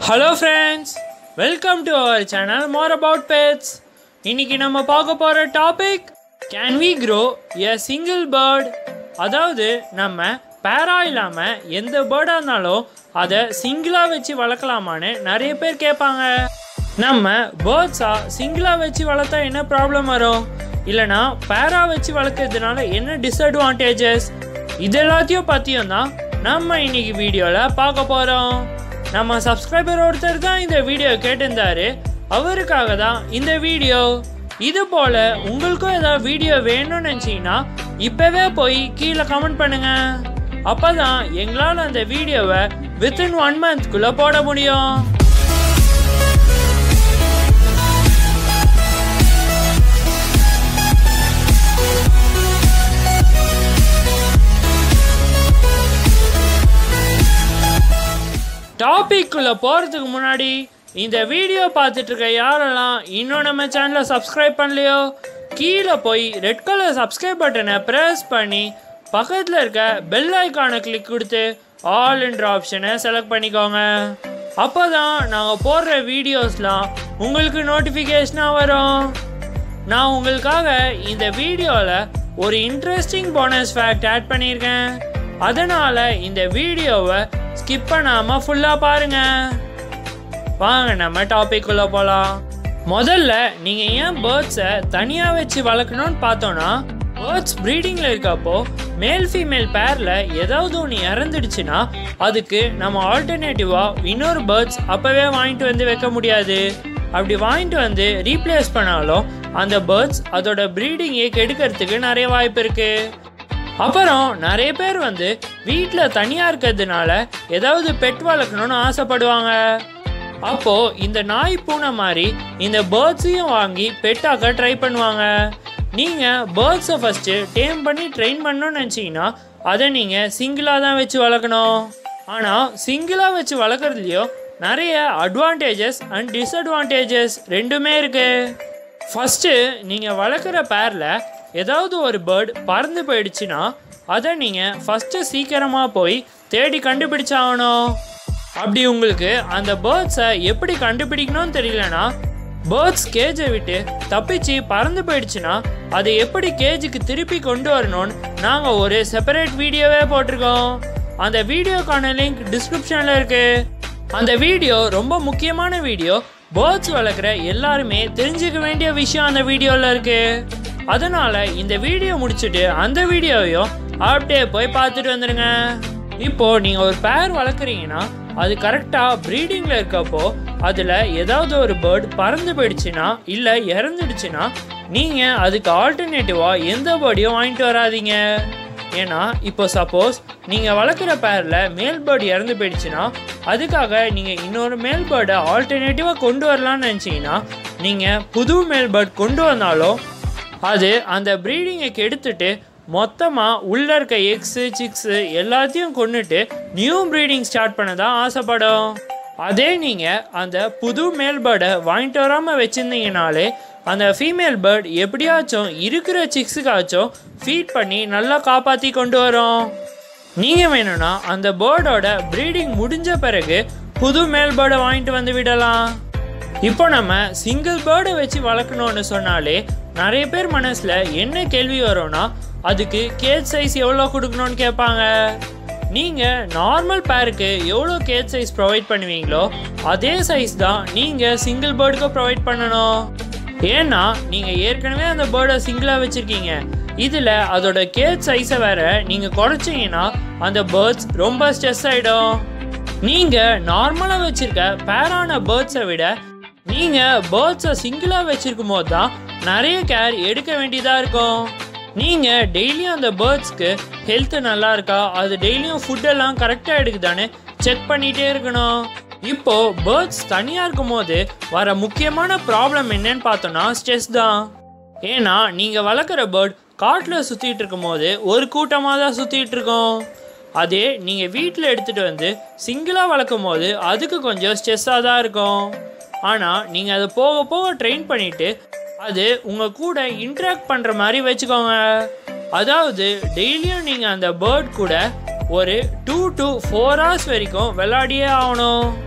hello friends welcome to our channel more about pets இன்னைக்கு நம்ம பார்க்க போகிற topic can we grow a single bird அதாவது நம்ம பேரா இல்லாமல் எந்த பேர்டாக இருந்தாலும் அதை சிங்கிளாக வச்சு வளர்க்கலாமான்னு நிறைய பேர் கேட்பாங்க நம்ம பேர்ட்ஸாக சிங்கிளாக வச்சு வளர்த்தா என்ன ப்ராப்ளம் வரும் இல்லைனா பேரா வச்சு வளர்க்கறதுனால என்ன டிஸ்அட்வான்டேஜஸ் இது எல்லாத்தையும் பற்றியும் தான் நம்ம இன்னைக்கு வீடியோவில் பார்க்க போகிறோம் நம்ம சப்ஸ்கிரைபர் ஒருத்தர் தான் இந்த வீடியோ கேட்டிருந்தாரு அவருக்காக தான் இந்த வீடியோ இது போல உங்களுக்கும் ஏதாவது வீடியோ வேணும்னு நினச்சிங்கன்னா இப்போவே போய் கீழே கமெண்ட் பண்ணுங்க அப்பதான் எங்களால் அந்த வீடியோவை வித்தின் ஒன் மந்த்குள்ளே போட முடியும் டாபிக்குள்ளே போகிறதுக்கு முன்னாடி இந்த வீடியோ பார்த்துட்டு இருக்க யாரெல்லாம் இன்னும் நம்ம சேனலை சப்ஸ்கிரைப் பண்ணலையோ கீழே போய் ரெட் கலர் சப்ஸ்கிரைப் பட்டனை ப்ரெஸ் பண்ணி பக்கத்தில் இருக்க பெல் ஐக்கானை கிளிக் கொடுத்து ஆல் என்ற ஆப்ஷனை செலக்ட் பண்ணிக்கோங்க அப்போ தான் நாங்கள் போடுற வீடியோஸ்லாம் உங்களுக்கு நோட்டிஃபிகேஷனாக வரும் நான் உங்களுக்காக இந்த வீடியோவில் ஒரு இன்ட்ரெஸ்டிங் போனஸ் ஃபேக்ட் ஆட் பண்ணியிருக்கேன் அதனால் இந்த வீடியோவை ஸ்கிப் பண்ணாமல் ஃபுல்லாக பாருங்க வாங்க நம்ம டாபிக் உள்ள போகலாம் முதல்ல நீங்கள் ஏன் பேர்ட்ஸை தனியாக வச்சு வளர்க்கணும்னு பார்த்தோன்னா பேர்ட்ஸ் ப்ரீடிங்கில் இருக்கப்போ மேல் ஃபீமேல் பேரில் ஏதாவது ஒன்று இறந்துடுச்சுன்னா அதுக்கு நம்ம ஆல்டர்னேட்டிவாக இன்னொரு பேர்ட்ஸ் அப்போவே வாங்கிட்டு வந்து வைக்க முடியாது அப்படி வாங்கிட்டு வந்து ரீப்ளேஸ் பண்ணாலும் அந்த பேர்ட்ஸ் அதோட ப்ரீடிங்கை கெடுக்கிறதுக்கு நிறைய வாய்ப்பு இருக்குது அப்புறம் நிறைய பேர் வந்து வீட்டில் தனியாக இருக்கிறதுனால ஏதாவது பெட் வளர்க்கணும்னு ஆசைப்படுவாங்க அப்போ இந்த நாய் பூனை மாதிரி இந்த பேர்ட்ஸையும் வாங்கி பெட்டாக்க ட்ரை பண்ணுவாங்க நீங்கள் பேர்ட்ஸை ஃபஸ்ட்டு டேம் பண்ணி ட்ரெயின் பண்ணணும்னு நினச்சிங்கன்னா அதை நீங்கள் சிங்கிளாக தான் வச்சு வளர்க்கணும் ஆனால் சிங்கிளாக வச்சு வளர்க்குறதுலையும் நிறைய அட்வான்டேஜஸ் அண்ட் டிஸ்அட்வான்டேஜஸ் ரெண்டுமே இருக்குது ஃபஸ்ட்டு நீங்கள் வளர்க்குற பேரில் ஏதாவது ஒரு பேர்டு பறந்து போயிடுச்சுன்னா அதை நீங்கள் ஃபஸ்ட்டு சீக்கிரமாக போய் தேடி கண்டுபிடிச்சாகணும் அப்படி உங்களுக்கு அந்த பேர்ட்ஸை எப்படி கண்டுபிடிக்கணும்னு தெரியலனா பேர்ட்ஸ் கேஜை விட்டு தப்பிச்சு பறந்து போயிடுச்சுன்னா அதை எப்படி கேஜுக்கு திருப்பி கொண்டு வரணும்னு நாங்கள் ஒரு செப்பரேட் வீடியோவே போட்டிருக்கோம் அந்த வீடியோக்கான லிங்க் டிஸ்கிரிப்ஷனில் இருக்குது அந்த வீடியோ ரொம்ப முக்கியமான வீடியோ பேர்ட்ஸ் வளர்க்குற எல்லாருமே தெரிஞ்சுக்க வேண்டிய விஷயம் அந்த வீடியோவில் இருக்குது அதனால் இந்த வீடியோ முடிச்சுட்டு அந்த வீடியோவையும் அப்படியே போய் பார்த்துட்டு வந்துடுங்க இப்போது நீங்கள் ஒரு பேர் வளர்க்குறீங்கன்னா அது கரெக்டாக ப்ரீடிங்கில் இருக்கப்போ அதில் ஏதாவது ஒரு பேர்ட் பறந்து போயிடுச்சுன்னா இல்லை இறந்துடுச்சுன்னா நீங்கள் அதுக்கு ஆல்டர்னேட்டிவாக எந்த பேர்டையும் வாங்கிட்டு வராதீங்க ஏன்னா இப்போ சப்போஸ் நீங்கள் வளர்க்குற பேரில் மேல் பேர்டு இறந்து போயிடுச்சுன்னா அதுக்காக நீங்கள் இன்னொரு மேல் பேர்டை ஆல்டர்னேட்டிவாக கொண்டு வரலான்னு நினச்சிங்கன்னா நீங்கள் புது மேல் பேர்ட் கொண்டு வந்தாலும் அது அந்த ப்ரீடிங்கை கெடுத்துட்டு மொத்தமாக உள்ளே இருக்க எக்ஸு சிக்ஸு எல்லாத்தையும் கொண்டுட்டு நியூ ப்ரீடிங் ஸ்டார்ட் பண்ண தான் ஆசைப்படும் அதே நீங்கள் அந்த புது மேல் பேர்டை வாங்கிட்டு வராமல் வச்சுருந்தீங்கனாலே அந்த ஃபீமேல் பேர்ட் எப்படியாச்சும் இருக்கிற சிக்ஸுக்காச்சும் ஃபீட் பண்ணி நல்லா காப்பாற்றி கொண்டு வரும் நீங்கள் வேணும்னா அந்த பேர்டோட ப்ரீடிங் முடிஞ்ச பிறகு புது மேல் பேர்டை வாங்கிட்டு வந்து விடலாம் இப்போ நம்ம சிங்கிள் பேர்டை வச்சு வளர்க்கணும்னு சொன்னாலே நிறைய பேர் மனசில் என்ன கேள்வி வரும்னா அதுக்கு கேஜ் சைஸ் எவ்வளோ கொடுக்கணும்னு கேட்பாங்க நீங்கள் நார்மல் பேருக்கு எவ்வளோ கேஜ் சைஸ் ப்ரொவைட் பண்ணுவீங்களோ அதே சைஸ் தான் நீங்கள் சிங்கிள் பேர்டுக்கு ப்ரொவைட் பண்ணணும் ஏன்னா நீங்கள் ஏற்கனவே அந்த பேர்டை சிங்கிளாக வச்சுருக்கீங்க இதில் அதோட கேஜ் சைஸை வேற நீங்கள் குறைச்சிங்கன்னா அந்த பேர்ட்ஸ் ரொம்ப ஸ்ட்ரெஸ் ஆகிடும் நீங்கள் நார்மலாக வச்சுருக்க பேரான பேர்ட்ஸை விட நீங்கள் பேர்ட்ஸை சிங்கிளாக வச்சுருக்கும் போது தான் நிறைய கேர் எடுக்க வேண்டியதாக இருக்கும் நீங்கள் டெய்லியும் அந்த பேர்ட்ஸ்க்கு ஹெல்த்து நல்லா இருக்கா அது டெய்லியும் ஃபுட்டெல்லாம் கரெக்டாக எடுக்குதான்னு செக் பண்ணிகிட்டே இருக்கணும் இப்போது பேர்ட்ஸ் தனியாக இருக்கும் போது வர முக்கியமான ப்ராப்ளம் என்னன்னு பார்த்தோன்னா ஸ்ட்ரெஸ் தான் ஏன்னா நீங்கள் வளர்க்குற பேர்ட் காட்டில் சுற்றிட்டு இருக்கும் போது ஒரு கூட்டமாக தான் சுற்றிட்டு இருக்கோம் அதே நீங்கள் வீட்டில் எடுத்துகிட்டு வந்து சிங்கிளாக வளர்க்கும் போது அதுக்கு கொஞ்சம் ஸ்ட்ரெஸ்ஸாக தான் இருக்கும் ஆனால் நீங்கள் அதை போக போக ட்ரெயின் பண்ணிவிட்டு அது உங்கள் கூட இன்ட்ராக்ட் பண்ணுற மாதிரி வச்சுக்கோங்க அதாவது டெய்லியும் நீங்கள் அந்த பேர்ட் கூட ஒரு டூ டு ஃபோர் ஹவர்ஸ் வரைக்கும் விளையாடியே ஆகணும்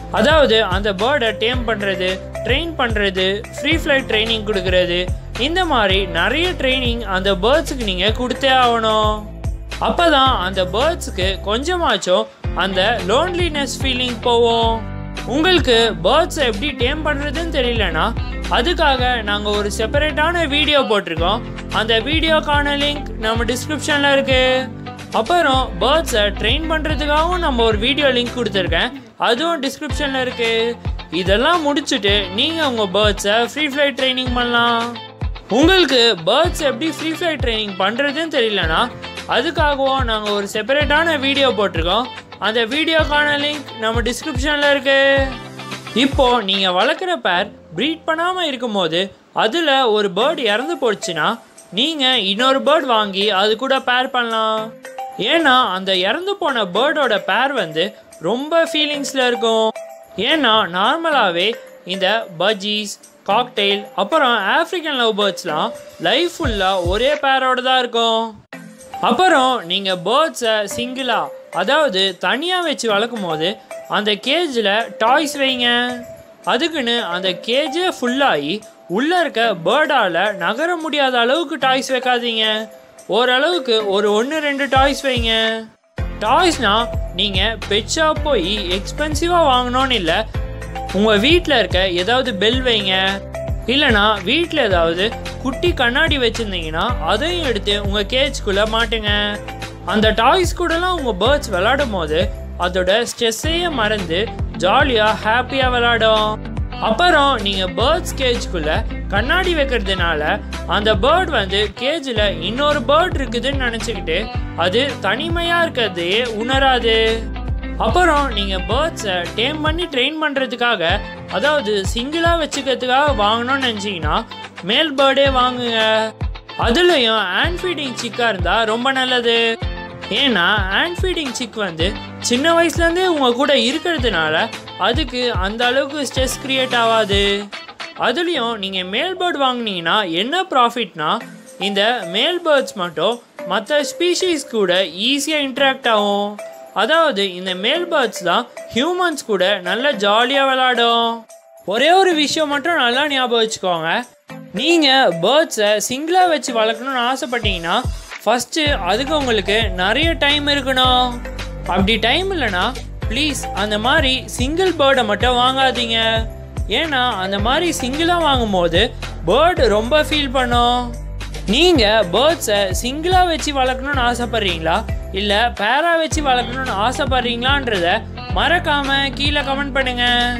அதாவது அந்த பேர்டை டேம் பண்ணுறது ட்ரெயின் பண்ணுறது ஃப்ரீ ஃப்ளைட் ட்ரைனிங் கொடுக்கறது இந்த மாதிரி நிறைய ட்ரைனிங் அந்த பேர்ட்ஸுக்கு நீங்கள் கொடுத்தே ஆகணும் அப்போ தான் அந்த பேர்ட்ஸுக்கு கொஞ்சமாச்சும் அந்த லோன்லினஸ் ஃபீலிங் போவோம் உங்களுக்கு பேர்ட்ஸை எப்படி டேம் பண்ணுறதுன்னு தெரியலனா அதுக்காக நாங்கள் ஒரு செப்பரேட்டான வீடியோ போட்டிருக்கோம் அந்த வீடியோக்கான லிங்க் நம்ம டிஸ்கிரிப்ஷனில் இருக்குது அப்புறம் பேர்ட்ஸை ட்ரெயின் பண்ணுறதுக்காகவும் நம்ம ஒரு வீடியோ லிங்க் கொடுத்துருக்கேன் அதுவும் டிஸ்கிரிப்ஷனில் இருக்குது இதெல்லாம் முடிச்சுட்டு நீங்கள் உங்கள் பேர்ட்ஸை ஃப்ரீ ஃப்ளைட் ட்ரைனிங் பண்ணலாம் உங்களுக்கு பேர்ட்ஸ் எப்படி ஃப்ரீ ஃப்ளைட் ட்ரைனிங் பண்ணுறதுன்னு தெரியலனா அதுக்காகவும் நாங்கள் ஒரு செப்பரேட்டான வீடியோ போட்டிருக்கோம் அந்த வீடியோக்கான லிங்க் நம்ம டிஸ்கிரிப்ஷனில் இருக்குது இப்போ நீங்கள் வளர்க்குற பேர் ப்ரீட் பண்ணாமல் இருக்கும்போது அதில் ஒரு பேர்டு இறந்து போச்சுன்னா நீங்கள் இன்னொரு பேர்ட் வாங்கி அது கூட பேர் பண்ணலாம் ஏன்னா அந்த இறந்து போன பேர்டோட பேர் வந்து ரொம்ப ஃபீலிங்ஸில் இருக்கும் ஏன்னா நார்மலாகவே இந்த பஜ்ஜீஸ் காக்டெயில் அப்புறம் ஆஃப்ரிக்கன் லவ் பேர்ட்ஸ்லாம் லைஃப் ஃபுல்லாக ஒரே பேரோட தான் இருக்கும் அப்புறம் நீங்கள் பேர்ட்ஸை சிங்கிளாக அதாவது தனியாக வச்சு வளர்க்கும் போது அந்த கேஜில் டாய்ஸ் வைங்க அதுக்குன்னு அந்த கேஜே ஃபுல்லாகி உள்ளே இருக்க பேர்டால் நகர முடியாத அளவுக்கு டாய்ஸ் வைக்காதீங்க ஓரளவுக்கு ஒரு ஒன்று ரெண்டு டாய்ஸ் வைங்க டாய்ஸ்னால் நீங்கள் பெட் ஷாப் போய் எக்ஸ்பென்சிவாக வாங்கணும்னு இல்லை உங்கள் வீட்டில் இருக்க ஏதாவது பெல் வைங்க இல்லைனா வீட்டில் ஏதாவது குட்டி கண்ணாடி வச்சுருந்தீங்கன்னா அதையும் எடுத்து உங்கள் கேஜ்குள்ளே மாட்டுங்க அந்த டாய்ஸ் கூடலாம் உங்கள் பேர்ட்ஸ் விளாடும் போது அதோட ஸ்ட்ரெஸ்ஸையே மறந்து ஜாலியாக ஹாப்பியாக விளாடும் அப்புறம் நீங்கள் பேர்ட்ஸ் கேஜ்குள்ளே கண்ணாடி வைக்கிறதுனால அந்த பேர்ட் வந்து கேஜில் இன்னொரு பேர்ட் இருக்குதுன்னு நினச்சிக்கிட்டு அது தனிமையாக இருக்கிறதையே உணராது அப்புறம் நீங்கள் பேர்ட்ஸை டேம் பண்ணி ட்ரெயின் பண்ணுறதுக்காக அதாவது சிங்கிளாக வச்சுக்கிறதுக்காக வாங்கணும்னு நினச்சிங்கன்னா மேல் பேர்டே வாங்குங்க அதுலேயும் ஹேண்ட் ஃபீடிங் சிக்காக இருந்தால் ரொம்ப நல்லது ஏன்னா ஹேண்ட் ஃபீடிங் சிக் வந்து சின்ன வயசுலேருந்தே உங்கள் கூட இருக்கிறதுனால அதுக்கு அந்த அளவுக்கு ஸ்ட்ரெஸ் க்ரியேட் ஆகாது அதுலேயும் நீங்கள் மேல் பேர்ட் வாங்கினீங்கன்னா என்ன ப்ராஃபிட்னா இந்த மேல் பேர்ட்ஸ் மட்டும் மற்ற ஸ்பீஷீஸ் கூட ஈஸியாக இன்ட்ராக்ட் ஆகும் அதாவது இந்த மேல் பேர்ட்ஸ் தான் ஹியூமன்ஸ் கூட நல்ல ஜாலியாக விளாடும் ஒரே ஒரு விஷயம் மட்டும் நல்லா ஞாபகம் வச்சுக்கோங்க நீங்கள் பேர்ட்ஸை சிங்கிளாக வச்சு வளர்க்கணும்னு ஆசைப்பட்டீங்கன்னா ஃபஸ்ட்டு அதுக்கு உங்களுக்கு நிறைய டைம் இருக்கணும் அப்படி டைம் இல்லைன்னா ப்ளீஸ் அந்த மாதிரி சிங்கிள் பேர்டை மட்டும் வாங்காதீங்க ஏன்னா அந்த மாதிரி சிங்கிளாக வாங்கும்போது பேர்டு ரொம்ப ஃபீல் பண்ணும் நீங்கள் பேர்ட்ஸை சிங்கிளாக வச்சு வளர்க்கணும்னு ஆசைப்பட்றீங்களா இல்லை பேரா வச்சு வளர்க்கணும்னு ஆசைப்பட்றீங்களான்றத மறக்காமல் கீழே கமெண்ட் பண்ணுங்கள்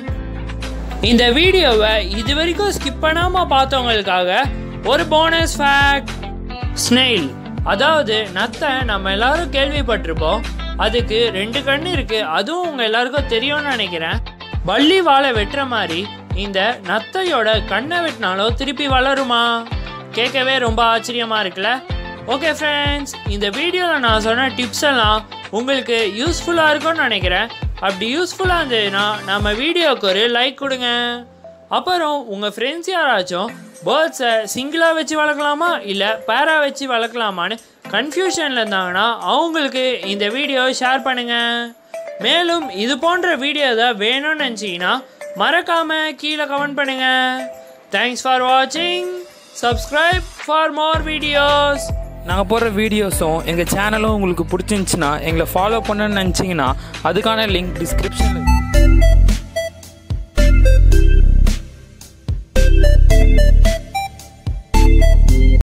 இந்த வீடியோவை இது வரைக்கும் ஸ்கிப் பண்ணாமல் பார்த்தவங்களுக்காக ஒரு போனஸ் ஃபேக்ட் ஸ்னெயில் அதாவது நத்தை நம்ம எல்லாரும் கேள்விப்பட்டிருப்போம் அதுக்கு ரெண்டு கண்ணு இருக்கு அதுவும் உங்க எல்லாருக்கும் தெரியும்னு நினைக்கிறேன் வள்ளி வாழை வெட்டுற மாதிரி இந்த நத்தையோட கண்ணை வெட்டினாலோ திருப்பி வளருமா கேட்கவே ரொம்ப ஆச்சரியமா இருக்குல்ல ஓகே ஃப்ரெண்ட்ஸ் இந்த வீடியோவில் நான் சொன்ன டிப்ஸ் எல்லாம் உங்களுக்கு யூஸ்ஃபுல்லாக இருக்கும்னு நினைக்கிறேன் அப்படி யூஸ்ஃபுல்லாக இருந்ததுன்னா நம்ம வீடியோவுக்கு ஒரு லைக் கொடுங்க அப்புறம் உங்கள் ஃப்ரெண்ட்ஸ் யாராச்சும் பேர்ட்ஸை சிங்கிளாக வச்சு வளர்க்கலாமா இல்லை பேரா வச்சு வளர்க்கலாமான்னு கன்ஃபியூஷனில் இருந்தாங்கன்னா அவங்களுக்கு இந்த வீடியோ ஷேர் பண்ணுங்கள் மேலும் இது போன்ற வீடியோ ஏதாவது வேணும்னு நினச்சிங்கன்னா மறக்காமல் கீழே கமெண்ட் பண்ணுங்கள் தேங்க்ஸ் ஃபார் வாட்சிங் சப்ஸ்கிரைப் ஃபார் மோர் வீடியோஸ் நாங்கள் போடுற வீடியோஸும் எங்கள் சேனலும் உங்களுக்கு பிடிச்சிருந்துச்சின்னா எங்களை ஃபாலோ பண்ணணும்னு நினச்சிங்கன்னா அதுக்கான லிங்க் டிஸ்கிரிப்ஷனில்